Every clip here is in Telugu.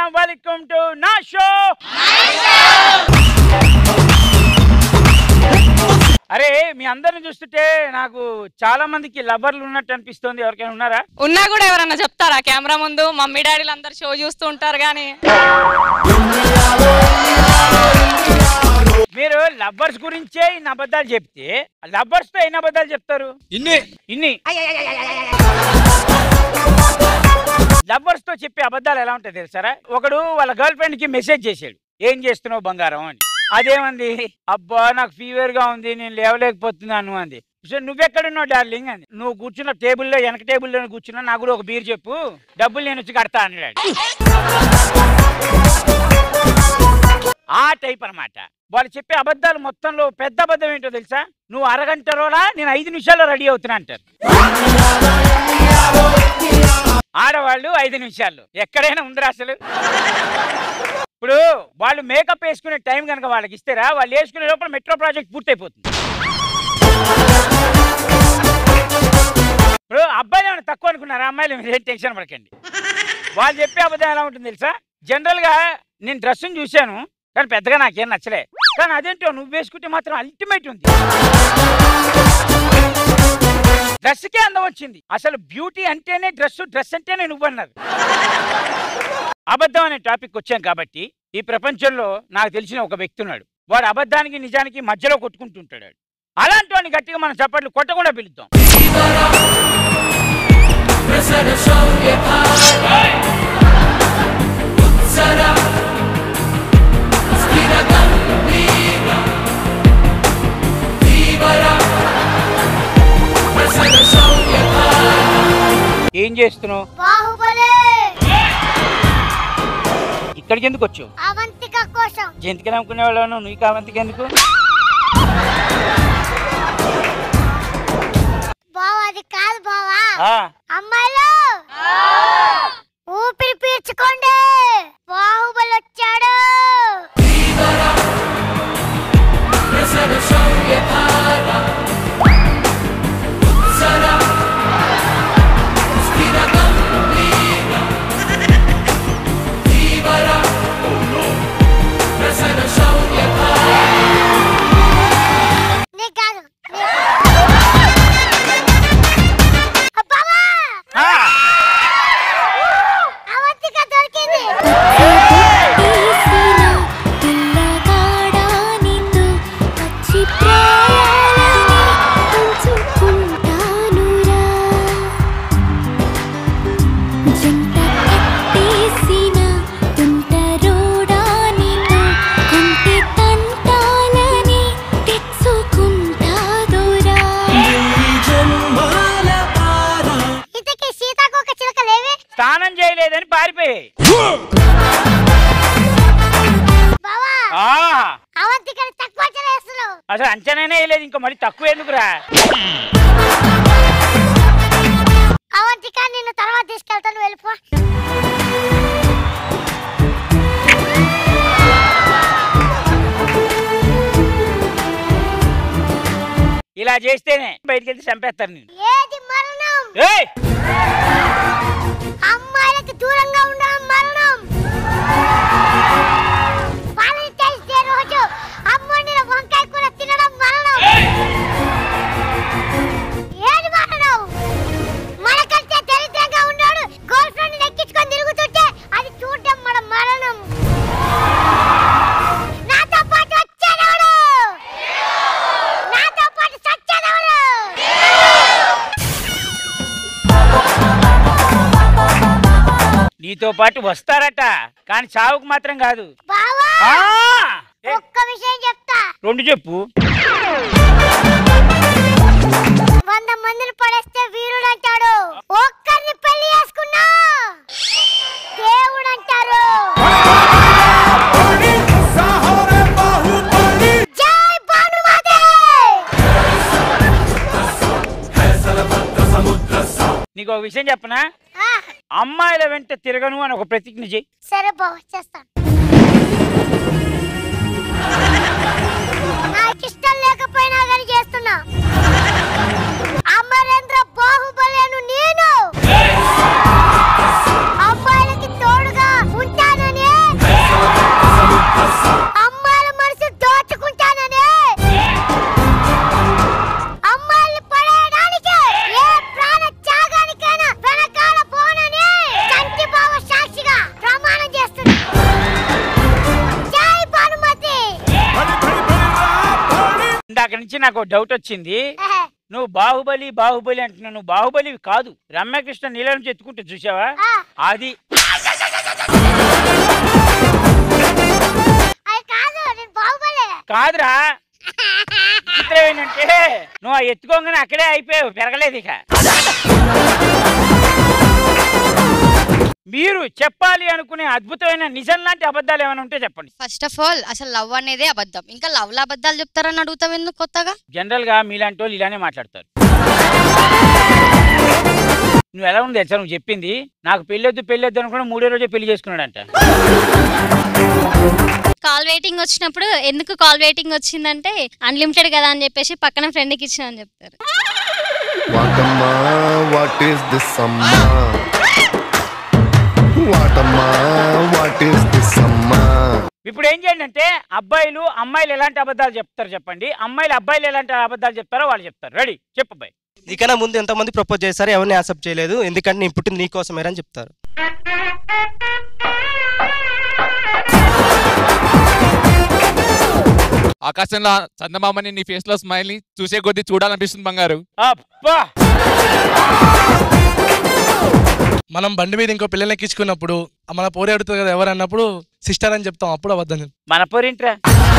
వెల్కమ్ టు నా షో అరే మీ అందరిని చూస్తుంటే నాకు చాలా మందికి లవర్లు ఉన్నట్టు అనిపిస్తుంది ఎవరికైనా ఉన్నారా ఉన్నా కూడా ఎవరన్నా చెప్తారా కెమెరా ముందు మమ్మీ డాడీలు అందరు షో చూస్తూ ఉంటారు కానీ మీరు లవ్వర్స్ గురించే ఇన్ని అబద్ధాలు చెప్తే లవ్వర్స్ తో ఎన్ని అబద్ధాలు చెప్తారు ఇన్ని ఇన్ని లవ్వర్స్ తో చెప్పే అబద్ధాలు ఎలా ఉంటాయి తెలుసారా ఒకడు వాళ్ళ గర్ల్ ఫ్రెండ్ కి మెసేజ్ చేశాడు ఏం చేస్తున్నావు బంగారం అని అదేమంది అబ్బా నాకు ఫీవర్ గా ఉంది నేను లేవలేకపోతున్నాను అంది సో నువ్వెక్కడున్నావు డార్లింగ్ అంది నువ్వు కూర్చున్న టేబుల్లో వెనక టేబుల్లో కూర్చున్నా నాకు కూడా ఒక బీర్ చెప్పు డబ్బులు నేను వచ్చి కడతా అన్నాడు ఆ టైప్ అన్నమాట వాళ్ళు చెప్పే అబద్ధాలు మొత్తంలో పెద్ద అబద్ధం ఏంటో తెలుసా నువ్వు అరగంటలోలా నేను ఐదు నిమిషాల్లో రెడీ అవుతున్నా అంటారు ఆడవాళ్ళు ఐదు నిమిషాల్లో ఎక్కడైనా ఉందిరా అసలు ఇప్పుడు వాళ్ళు మేకప్ వేసుకునే టైం కనుక వాళ్ళకి ఇస్తారా వాళ్ళు వేసుకునే లోపల మెట్రో ప్రాజెక్ట్ పూర్తయిపోతుంది ఇప్పుడు అబ్బాయిలు ఏమైనా తక్కువ అనుకున్నారా అమ్మాయిలు మీరు ఏం టెన్షన్ పడకండి వాళ్ళు చెప్పే అబద్ధం ఎలా ఉంటుంది తెలుసా జనరల్ గా నేను డ్రెస్సును చూశాను కానీ పెద్దగా నాకేం నచ్చలే కానీ అదేంటో నువ్వు వేసుకుంటే మాత్రం అల్టిమేట్ ఉంది డ్రెస్కే అందం వచ్చింది అసలు బ్యూటీ అంటేనే డ్రెస్ డ్రెస్ అంటేనే నువ్వు అన్నది అబద్ధం అనే టాపిక్ వచ్చాం కాబట్టి ఈ ప్రపంచంలో నాకు తెలిసిన ఒక వ్యక్తి ఉన్నాడు వాడు అబద్ధానికి నిజానికి మధ్యలో కొట్టుకుంటుంటాడు వాడు. అలాంటి వాడిని గట్టిగా మనం చప్పట్లు కొట్టకుండా పిలుద్దాం ఏం చేస్తున్నావు బాహుబలి ఇక్కడికి ఎందుకు వచ్చావు అవంతిక కోసం జంతికలు అమ్ముకునే వాళ్ళను నువ్వు కావంతికి ఎందుకు బావా అది కాదు బావా ఆ, అమ్మాయిలు ఊపిరి పీల్చుకోండి బాహుబలి వచ్చాడు నీకు కాదు బావా ఆ, అవంతిక దొరికింది తీసిన పిల్లగాడా నిన్ను పచ్చి ప్రాయాలని పంచుకుంటానురా జంట కట్టేసిన తుంటరోడా నిన్ను కొంటి తంటాలని తెచ్చుకుంటాదురా ఇంతకీ సీతాకోక చిలకలేవి స్నానం చేయలేదని పారిపోయాయి బావా ఆ, అవంతికని తక్కువ అంచనా వేస్తున్నావు అసలు అంచనానే వేయలేదు ఇంకా మళ్ళీ తక్కువ ఎందుకురా అవంతిక నిన్ను తర్వాత తీసుకెళ్తాను వెళ్ళిపో ఇలా చేస్తేనే బయటికి వెళ్తే చంపేస్తారు నేను ఏది మరణం ఏయ్ అమ్మాయిలకు దూరంగా ఉండడం మరణం వాలంటైన్స్ డే రోజు అమ్మోడిన వంకాయ కూర తినడం మరణం ఏది మరణం మనకంటే దరిద్రంగా ఉన్నాడు గర్ల్ ఫ్రెండ్ ఎక్కించుకొని తిరుగుతుంటే అది చూడడం మన మరణం నాతో పాటు వచ్చేదవడు నాతో పాటు చచ్చేదవడు నీతో పాటు వస్తారట కానీ చావుకు మాత్రం కాదు బావా ఆ! ఏ, ఒక్క విషయం చెప్తా రెండు చెప్పు వంద మందిని పడేస్తే వీరుడు అంటాడు ఒక్కరిని పెళ్లి చేసుకున్నా దేవుడు అంటారు జై భానుమతి నీకు ఒక విషయం చెప్పనా ఆ, అమ్మాయిల వెంట తిరగను అని ఒక ప్రతిజ్ఞ చేయి సరే బావ చేస్తాను నాకు ఇష్టం లేకపోయినా కానీ చేస్తున్నా అమరేంద్ర బాహుబలేను నేను అమ్మాయిలకి తోడుగా ఉంటానని నుంచి నాకు డౌట్ వచ్చింది నువ్వు బాహుబలి బాహుబలి అంటున్నావు నువ్వు బాహుబలి కాదు రమ్యకృష్ణ నీళ్ళ నుంచి ఎత్తుకుంటే చూసావా ఆ, అది అది కాదు నేను బాగుపడలే కాదురా చిత్రం ఏంటంటే నువ్వు ఆ ఎత్తుకోగానే అక్కడే అయిపోయావు పెరగలేదు ఇక మీరు చెప్పాలి అనుకునే అద్భుతమైన నిజం లాంటి అబద్ధాలు ఏమైనా ఉంటే చెప్పండి ఫస్ట్ ఆఫ్ ఆల్ అసలు లవ్ అనేదే అబద్ధం ఇంకా లవ్ లో అబద్ధాలు చెప్తారని అడుగుతావు ఎందుకు కొత్తగా జనరల్ గా మీలాంటి వాళ్ళు ఇలానే మాట్లాడతారు నువ్వు ఎలా ఉంది తెలుసా నువ్వు చెప్పింది నాకు పెళ్ళొద్దు పెళ్ళొద్దు అనుకుని మూడో రోజే పెళ్లి చేసుకున్నాడంట కాల్ వెయిటింగ్ వచ్చినప్పుడు ఎందుకు కాల్ వెయిటింగ్ వచ్చిందంటే అన్లిమిటెడ్ కదా అని చెప్పేసి పక్కన ఫ్రెండ్కి ఇచ్చిన అని చెప్తారు వాటమ్మా వాట్ ఈస్ దిస్ అమ్మా వాటమ్మా వాట్ ఈస్ దిస్ అమ్మా ఇప్పుడు ఏం చేయండి అంటే అబ్బాయిలు అమ్మాయిలు ఎలాంటి అబద్ధాలు చెప్తారు చెప్పండి అమ్మాయిలు అబ్బాయిలు ఎలాంటి అబద్ధాలు చెప్తారో వాళ్ళు చెప్తారు రెడీ చెప్పు అబ్బాయి నీకన్నా ముందు ఎంతమంది ప్రపోజ్ చేశారు ఎవరిని యాక్సెప్ట్ చేయలేదు ఎందుకంటే నేను పుట్టింది నీకోసమేరా అని చెప్తారు ఆకాశంలో చందమామని నీ ఫేస్ లో స్మైల్ ని చూసే కొద్దీ చూడాలనిపిస్తుంది బంగారు అబ్బా మనం బండి మీద ఇంకో పిల్లల్ని ఎక్కించుకున్నప్పుడు మన పోరి అడుగుతుంది కదా ఎవరు అన్నప్పుడు సిస్టర్ అని చెప్తాం అప్పుడు అబద్ధం చెప్తాం మన పోరింట్రా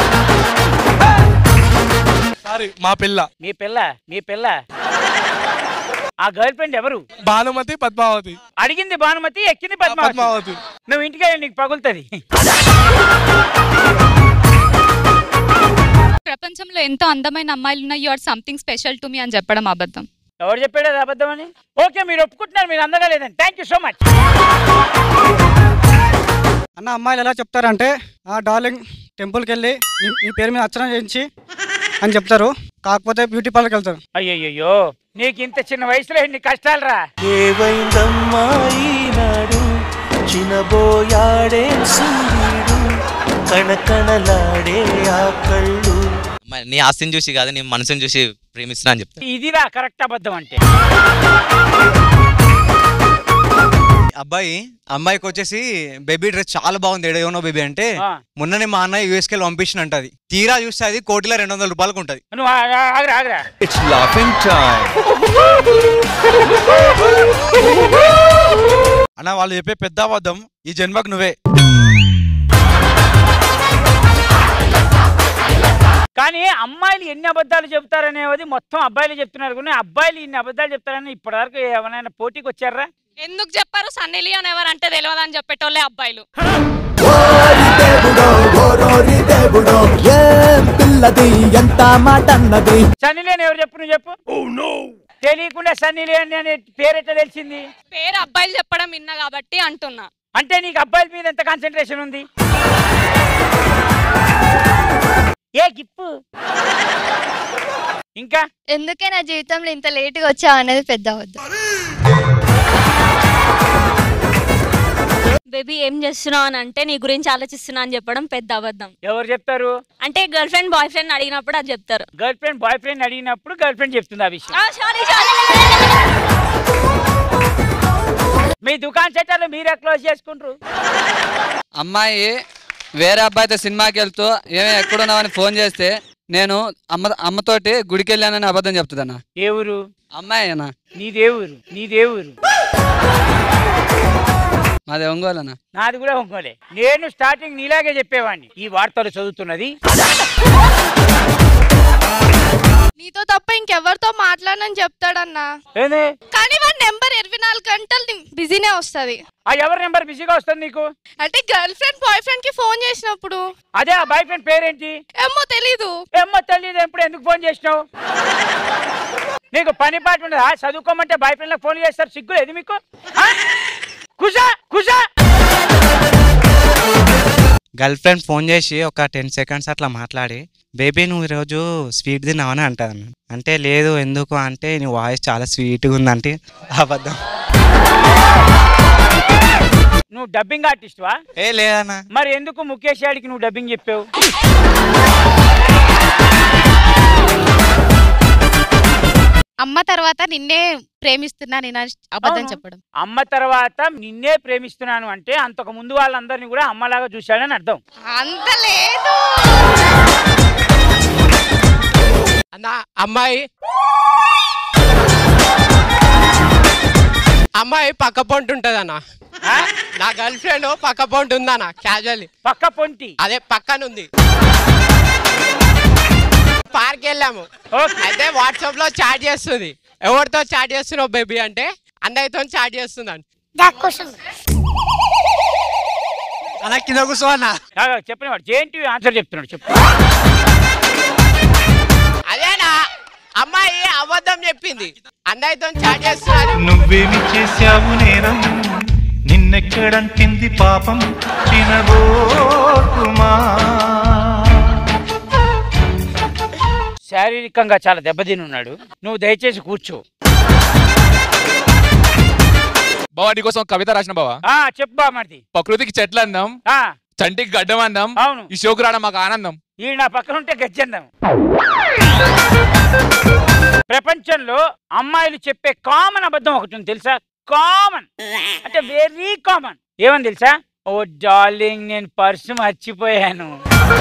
సారీ మా పిల్ల మీ పిల్ల మీ పిల్ల ఆ గర్ల్ ఫ్రెండ్ ఎవరు భానుమతి పద్మావతి అడిగింది భానుమతి ఎక్కింది పద్మావతి పద్మావతి నువ్వు ఇంటికి వెళ్ళి నీకు పగులుతుంది ప్రపంచంలో ఎంతో అందమైన అమ్మాయిలు ఉన్నాయి you are something special to me అని చెప్పడం అబద్ధం ఎవరు చెప్పాడు అది అబద్ధం అని ఓకే మీరు ఒప్పుకుంటున్నారు మీరు అందగా లేదండి థ్యాంక్ యూ సో మచ్ అన్న అమ్మాయిలు ఎలా చెప్తారంటే ఆ డార్లింగ్ టెంపుల్కి వెళ్ళి నీ నీ పేరు మీద అర్చన చేయించి అని చెప్తారు కాకపోతే బ్యూటీ పార్లర్కి వెళ్తారు అయ్యయ్యో నీకు ఇంత చిన్న వయసులో ఎన్ని కష్టాలు రా ఏవైందమ్మా ఈనాడు చినబోయాడే సూర్యుడు కణకణలాడే ఆ కళ్ళు మరి నీ ఆస్తిని చూసి కాదు నీ మనసుని చూసి ప్రేమిస్తున్నా అని చెప్తా ఇదిరా కరెక్ట్ అబద్ధం అంటే అబ్బాయి అమ్మాయికి వచ్చేసి బేబీ డ్రెస్ చాలా బాగుంది ఏడో బేబీ అంటే ఆ, మొన్ననే మా అన్నయ్య యూఎస్కి వెళ్ళి పంపించిన అంటది తీరా చూస్తే అది కోటిలో రెండు వందల రూపాయలకు ఉంటది నువ్వు ఆ- ఆ- ఆగురా ఆగురా ఇట్స్ లాఫింగ్ టైం అన్న వాళ్ళు చెప్పే పెద్ద అబద్ధం ఈ జన్మకు నువ్వే కానీ అమ్మాయిలు ఎన్ని అబద్ధాలు చెప్తారనేది మొత్తం అబ్బాయిలు చెప్తున్నారు కానీ అబ్బాయిలు ఇన్ని అబద్ధాలు చెప్తారని ఇప్పటివరకు ఎవరైనా పోటీకి వచ్చారా ఎందుకు చెప్పారు సన్నీ లియోన్ ఎవరంటే తెలియదు అని చెప్పేటోళ్ళే అబ్బాయిలు పిల్లది ఎంత మాట అన్నది సన్నీ లేని ఎవరు చెప్పు నువ్వు చెప్పు తెలియకుండా సన్నీ లేని అనే పేరు ఎట్లా తెలిసింది పేరు అబ్బాయిలు చెప్పడం విన్నా కాబట్టి అంటున్నా అంటే నీకు అబ్బాయిల మీద ఎంత కాన్సన్ట్రేషన్ ఉంది ఏ గిప్పు ఇంకా ఎందుకే నా జీవితంలో ఇంత లేట్గా వచ్చావు అనేది పెద్ద అబద్ధం బేబీ ఏం చేస్తున్నావు అని అంటే నీ గురించి ఆలోచిస్తున్నా అని చెప్పడం పెద్ద అబద్ధం ఎవరు చెప్తారు అంటే గర్ల్ ఫ్రెండ్ బాయ్ ఫ్రెండ్ అడిగినప్పుడు అది చెప్తారు గర్ల్ ఫ్రెండ్ బాయ్ ఫ్రెండ్ అడిగినప్పుడు గర్ల్ ఫ్రెండ్ చెప్తుంది ఆ విషయం ఆ, sorry, sorry. మీ దుకాణం సెటర్లు మీరే క్లోజ్ చేసుకుంటారు అమ్మాయి వేరే అబ్బాయితో సినిమాకి వెళ్తూ ఏమే ఎక్కడున్నావని ఫోన్ చేస్తే నేను అమ్మ అమ్మతోటి గుడికి వెళ్ళానని అబద్ధం చెప్తుందన్న ఏ ఊరు అమ్మాయి అన్న నీదే ఊరు నీదే ఊరు మాది ఒంగోలు అన్న నాది కూడా ఒంగోలే నేను స్టార్టింగ్ నీలాగే చెప్పేవాడిని ఈ వార్తలు చదువుతున్నది నీతో తప్ప ఇంకెవరితో మాట్లాడనని చెప్తాడన్నా ఏంది కానీ వాడి నెంబర్ ఇరవై నాలుగు గంటలు బిజీనే వస్తది ఆ ఎవరి నెంబర్ బిజీగా వస్తుంది నీకు అంటే గర్ల్ ఫ్రెండ్ బాయ్ ఫ్రెండ్ కి ఫోన్ చేసినప్పుడు అదే ఆ బాయ్ ఫ్రెండ్ పేరేంటి ఏమో తెలీదు ఏమ్మో తెలియదు ఎప్పుడు ఎందుకు ఫోన్ చేసినావు నీకు పని పాట ఉండదా చదువుకోమంటే బాయ్ ఫ్రెండ్ ఫోన్ చేస్తారు సిగ్గు లేదు మీకు ఆ? కుషా కుషా గర్ల్ ఫ్రెండ్ ఫోన్ చేసి ఒక టెన్ సెకండ్స్ అట్లా మాట్లాడి బేబీ నువ్వు ఈరోజు స్వీట్ తిన్నావని అంటాను అంటే లేదు ఎందుకు అంటే నీ వాయిస్ చాలా స్వీట్గా ఉందంటే అబద్ధం నువ్వు డబ్బింగ్ ఆర్టిస్ట్వా ఏ లేదన్నా మరి ఎందుకు ముఖేష్ యాడికి నువ్వు డబ్బింగ్ చెప్పావు అమ్మ తర్వాత నిన్నే ప్రేమిస్తున్నా నేను అని అబద్ధం అవును. చెప్పడం అమ్మ తర్వాత నిన్నే ప్రేమిస్తున్నాను అంటే అంతకు ముందు వాళ్ళందరినీ కూడా అమ్మలాగా చూశాడని అర్థం అంత లేదు అన్న అమ్మాయి అమ్మాయి పక్క పొంటి ఉంటది అన్న నా గర్ల్ ఫ్రెండ్ పక్క పొంటి ఉందన్న క్యాజువల్ పక్క పొంటి అదే పక్కనుంది పార్క్ వెళ్ళాము అయితే వాట్సాప్ లో చాట్ చేస్తుంది ఎవరితో చాట్ చేస్తున్నావు బేబీ అంటే అన్నయ్యతో చాట్ చేస్తుందని అలా కింద కూర్చో అన్న చెప్పిన వాడు జేఎన్టీ ఆన్సర్ చెప్తున్నాడు చెప్పు అదేనా అమ్మాయి అబద్ధం చెప్పింది అన్నయ్యతో చాట్ చేస్తున్నాను నువ్వేమి చేశావు నేరం నిన్నెక్కడంటింది పాపం చినబోకుమా శారీరకంగా చాలా దెబ్బతిని ఉన్నాడు నువ్వు దయచేసి కూర్చో బావా నీకోసం కవిత రాసిన బావా ఆ చెప్పు బా మరిది ప్రకృతికి చెట్లు అందం ఆ చంటికి గడ్డం అందం అవును ఈ షోకు రావడం మాకు ఆనందం ఈ నా పక్కన ఉంటే గజ్జందం ప్రపంచంలో అమ్మాయిలు చెప్పే కామన్ అబద్ధం ఒకటి ఉంది తెలుసా కామన్ అంటే వెరీ కామన్ ఏమని తెలుసా ఓ డార్లింగ్ నేను పర్సు మర్చిపోయాను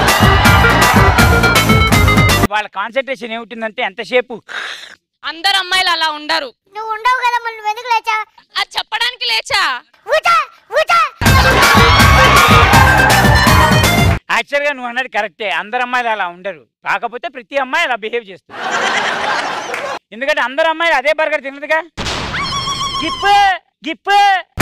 వాళ్ళ కాన్సన్ట్రేషన్ ఏమిటిందంటే ఎంతసేపు అందరు అమ్మాయిలు అలా ఉండరు నువ్వు ఉండవు కదా మళ్ళీ నువ్వు ఎందుకు లేచా అది చెప్పడానికి లేచా ఊట ఊట యాక్చువల్గా నువ్వు అన్నది కరెక్టే అందరు అమ్మాయిలు అలా ఉండరు కాకపోతే ప్రతి అమ్మాయి అలా బిహేవ్ చేస్తుంది ఎందుకంటే అందరు అమ్మాయిలు అదే బర్గర్ తినదుగా గిప్పు గిప్పు